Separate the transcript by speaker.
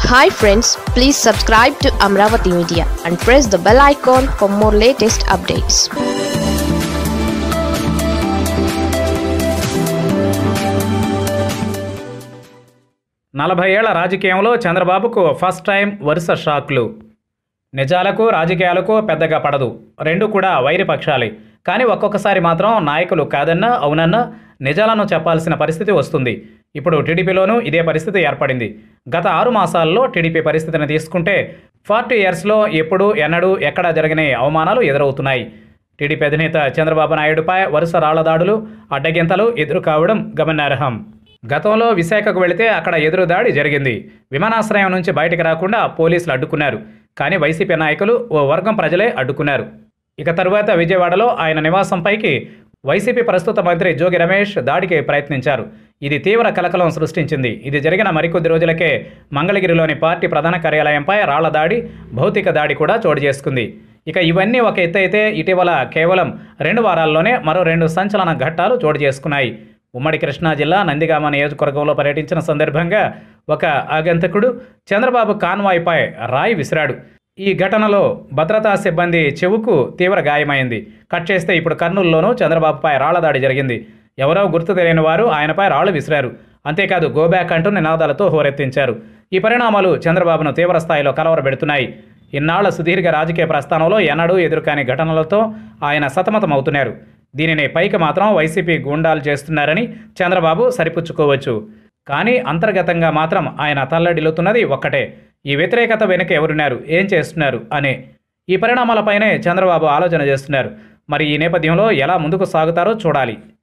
Speaker 1: hi friends please subscribe to Amaravati media and press the bell icon for more latest updates
Speaker 2: నలభై ఏళ్ల రాజకీయంలో చంద్రబాబుకు first time వరుస షాక్లు నిజాలకు రాజకీయాలకు పెద్దగా పడదు రెండు కూడా వైరి పక్షాలే కానీ ఒక్కొక్కసారి మాత్రం నాయకులు కాదన్నా అవునన్నా నిజాలను చెప్పాల్సిన పరిస్థితి వస్తుంది ఇప్పుడు టీడీపీలోనూ ఇదే పరిస్థితి ఏర్పడింది గత ఆరు మాసాల్లో టీడీపీ పరిస్థితిని తీసుకుంటే ఫార్టీ ఇయర్స్లో ఎప్పుడు ఎన్నడూ ఎక్కడ జరిగిన అవమానాలు ఎదురవుతున్నాయి టీడీపీ అధినేత చంద్రబాబు నాయుడుపై వరుస రాళ్ల దాడులు అడ్డగింతలు ఎదురు కావడం గమనార్హం గతంలో విశాఖకు వెళితే అక్కడ ఎదురుదాడి జరిగింది విమానాశ్రయం నుంచి బయటికి రాకుండా పోలీసులు అడ్డుకున్నారు కానీ వైసీపీ నాయకులు ఓ వర్గం ప్రజలే అడ్డుకున్నారు ఇక తరువాత విజయవాడలో ఆయన నివాసంపైకి వైసీపీ ప్రస్తుత మంత్రి జోగి రమేష్ దాడికి ప్రయత్నించారు ఇది తీవ్ర కలకలం సృష్టించింది ఇది జరిగిన మరికొద్ది రోజులకే మంగళగిరిలోని పార్టీ ప్రధాన కార్యాలయంపై రాళ్ల దాడి భౌతిక దాడి కూడా చోటు చేసుకుంది ఇక ఇవన్నీ ఒక ఎత్తు అయితే ఇటీవల కేవలం రెండు వారాల్లోనే మరో రెండు సంచలన ఘట్టాలు చోటు చేసుకున్నాయి ఉమ్మడి కృష్ణా జిల్లా నందిగామ నియోజకవర్గంలో పర్యటించిన సందర్భంగా ఒక ఆగంతకుడు చంద్రబాబు కాన్వాయ్పై రాయి విసిరాడు ఈ ఘటనలో భద్రతా సిబ్బంది చెవుకు తీవ్ర గాయమైంది కట్ చేస్తే ఇప్పుడు కర్నూలులోనూ చంద్రబాబుపై రాళ్లదాడి జరిగింది ఎవరో గుర్తు తెలియని వారు ఆయనపై రాళ్లు విసిరారు అంతేకాదు గోబ్యాక్ అంటూ నినాదాలతో హోరెత్తించారు ఈ పరిణామాలు చంద్రబాబును తీవ్ర స్థాయిలో కలవరబెడుతున్నాయి ఇన్నాళ్ల సుదీర్ఘ రాజకీయ ప్రస్థానంలో ఎన్నడూ ఎదురుకాని ఘటనలతో ఆయన సతమతమవుతున్నారు దీనిని పైకి మాత్రం వైసీపీ గూండాలు చేస్తున్నారని చంద్రబాబు సరిపుచ్చుకోవచ్చు కానీ అంతర్గతంగా మాత్రం ఆయన తల్లడిల్లుతున్నది ఒక్కటే ఈ వ్యతిరేకత వెనుక ఎవరున్నారు ఏం చేస్తున్నారు అనే ఈ పరిణామాలపైనే చంద్రబాబు ఆలోచన చేస్తున్నారు మరి ఈ నేపథ్యంలో ఎలా ముందుకు సాగుతారో చూడాలి